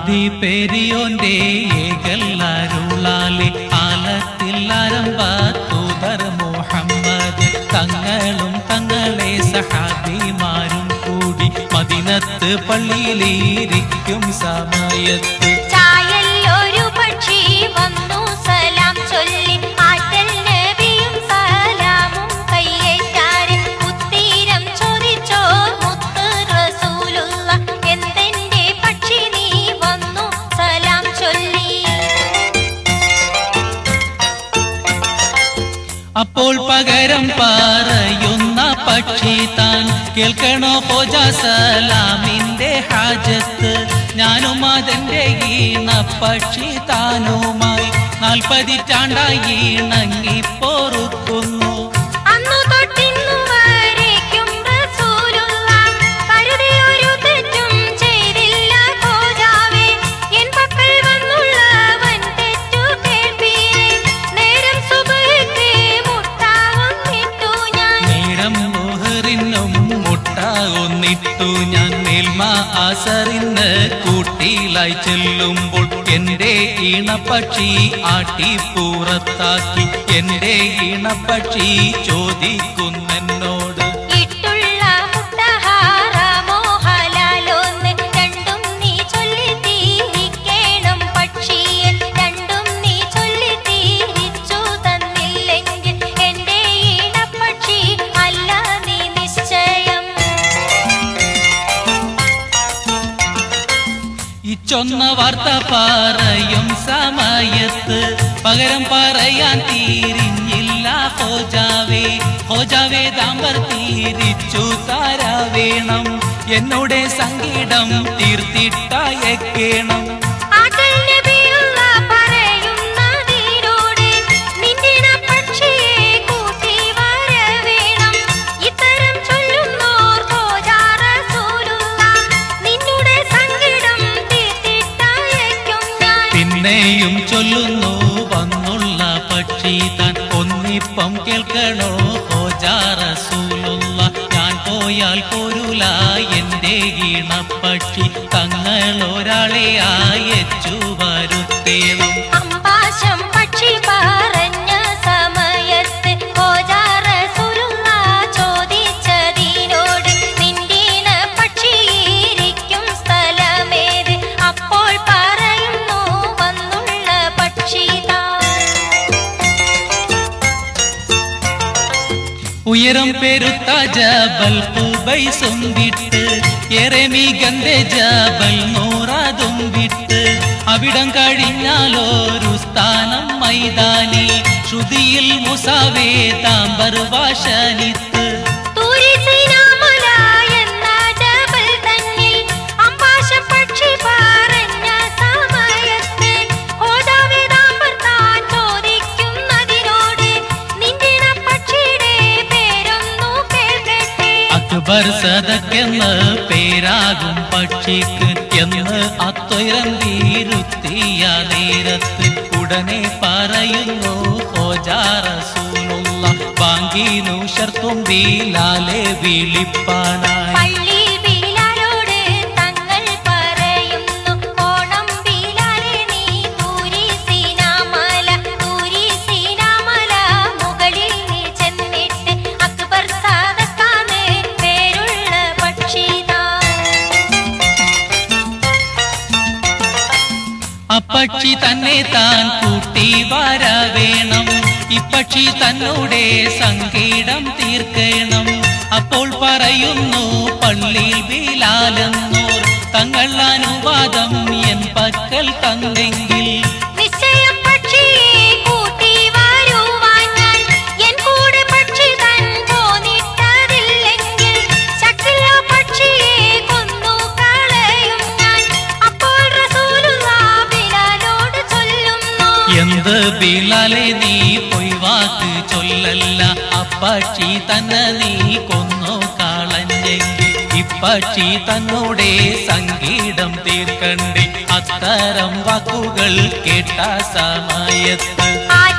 ആദി പെരിയോന്റെ ഏകല്ലാരുളാലെ ആലത്തിൽ ആരംഭ തൂതർ മുഹമ്മദ് തങ്ങളും തങ്ങളെ സഹാബിമാരും കൂടി മദിനത്ത് പള്ളിയിലിരിക്കും സമയത്ത് ചായല്ലൊരു പക്ഷി വന്നു സലാം ചൊല്ലി ആറ്റൽ നബിയും സലാമും കയ്യേറ്റാരെ ഉത്തീരം ചോദിച്ചോ മുത്ത് റസൂലുള്ള എന്തെന്റെ പക്ഷി നീ വന്നു സലാം ചൊല്ലി അപ്പോൾ പകരം പറയുന്ന പക്ഷി താൻ കേൾക്കണോ പോജ സലാമിന്റെ ഹാജത്ത് ഞാനും അതെന്റെ ഈണ പക്ഷി താനുമായി നാൽപ്പതിറ്റാണ്ടായി ഇണങ്ങി പൊറുക്കുന്നു അന്നു തൊട്ടിന്നു വരേക്കും റസൂലുള്ള കരുതിയൊരു തെറ്റും ചെയ്തില്ല കോജാവേ എൻ പക്കൽ വന്നുള്ളവൻ തെറ്റു കേൾപ്പീരേ നേരം സുബഹിക്ക് മുട്ടാവുന്നിട്ടു ഞാൻ നേരം മുഹറിനും മുട്ട ഒന്നിട്ടു ഞാൻ മേൽമ ആസറിന് കൂട്ടിലായി ചെല്ലുമ്പോൾ എന്റെ ഈണപ്പക്ഷി ആട്ടി പുറത്താക്കി എന്റെ ഈണപ്പക്ഷി ചോദിക്കുന്നെന്നോട് ഇട്ടുള്ള മുട്ട ഹറാമോ ഹലാലോന്ന് രണ്ടും നീ ചൊല്ലി തീരിക്കേണം പക്ഷിയെ രണ്ടും നീ ചൊല്ലി തീരിച്ചു തന്നില്ലെങ്കിൽ എന്റെ ഈണപ്പക്ഷി അല്ല നീ നിശ്ചയം ഇച്ചൊന്ന വാർത്ത പറയും സമയത്ത് പകരം പറയാൻ തീരിഞ്ഞില്ല ഹോജാവേ ഹോജാവേ താമ്പർ തീരിച്ചു താരാ വേണം എന്നോടെ സംഗീതം തീർത്തിട്ടയക്കേണം ആറ്റൽ നബിയുള്ള പറയുന്നതിനോട് നിന്നിണ പക്ഷിയെ കൂട്ടി വരവേണം ഇത്തരം ചൊല്ലുന്നോർ ഹോജാ റസൂലുള്ള നിന്നുടെ സങ്കടം തീർത്തിട്ടയക്കും ഞാൻ പിന്നെയും ചൊല്ലുന്നു വന്നുള്ള പക്ഷി താൻ ഒന്നിപ്പം കേൾക്കണോ ഹോജാറസൂലുള്ള ഞാൻ പോയാൽ പോരൂല എന്റെ ഈണപ്പക്ഷി തങ്ങളൊരാളെ അയച്ചു വരുത്തേണം അമ്പാശം പക്ഷി പറഞ്ഞ സമയത്ത് ഹോജാ റസൂലുള്ള ചോദിച്ചതിനോട് നിന്റീന പക്ഷിയിരിക്കും സ്ഥലമേത് അപ്പോൾ പറയുന്നു വന്നുള്ള പക്ഷിതാ ഉയരം പെരുത്ത ജബൽ കുബൈസും വിട്ട് ഏറെ മികന്റെ ജബൽ നൂറാതും വിട്ട് അവിടം കഴിഞ്ഞാലൊരു സ്ഥാനം മൈതാനി ശ്രുതിയിൽ മുസാവേ താമ്പർ വാശനിത്ത് തൂരിസൈനാമല എന്ന ജബൽ തന്നിൽ അമ്പാശം പക്ഷി പറഞ്ഞ സമയത്ത് ഹോജാവേദാംബർ താൻ ചോദിക്കുന്നതിനോട് നിന്റിണ പക്ഷിയുടെ പേരൊന്നു കേൾക്കട്ടെ അക്ബർ സദക്കെന്ന് പേരാകും പക്ഷിക്ക് എന്ന് അത്വരം വീരുത്തിയ നേരത്ത് ഉടനെ പറയുന്നു ഹോജാറസൂലുള്ള ബാങ്കിനു ഷർത്തും ബീലാലെ വിളിപ്പാനായി പള്ളി ബിലാലോട് തങ്ങൾ പറയുന്നു ഓണം ബിലാലെ നീ തൂരിസീനാമല തൂരിസീനാമല മുകളിൽ നീ ചെന്നിട്ട് അക്ബർ സാദക്കാണ് പേരുള്ള പക്ഷിതാ അപ്പക്ഷി തന്നെ താൻ കൂട്ടി വരവേണം ഇപ്പക്ഷി തന്നോടെ സംഗീതം തീർക്കണം അപ്പോൾ പറയുന്നു പള്ളിയിൽ ബിലാലെന്നോർ തങ്ങൾ അനുവാദം എൻ പക്കൽ തന്നെങ്കിൽ നിശ്ചയം പക്ഷിയെ കൂട്ടി വരുവാൻ ഞാൻ എൻ കൂടെ പക്ഷി തൻ പോന്നിട്ടതില്ലെങ്കിൽ ശക്തില്ല പക്ഷിയെ കൊന്നു കളയും ഞാൻ അപ്പോൾ റസൂലുള്ള ബിലാലോട് ചൊല്ലുന്നു എന്ത് ബിലാലെ നീ പൊയ് വാക്ക് ചൊല്ലല്ല അപ്പക്ഷി തന്നെ നീ കൊന്നു കളഞ്ഞെങ്കിൽ ഇപ്പക്ഷി തന്നോടെ സംഗീതം തീർക്കണ്ടേ അത്തരം വാക്കുകൾ കേട്ട സമയത്ത് ആറ്റൽ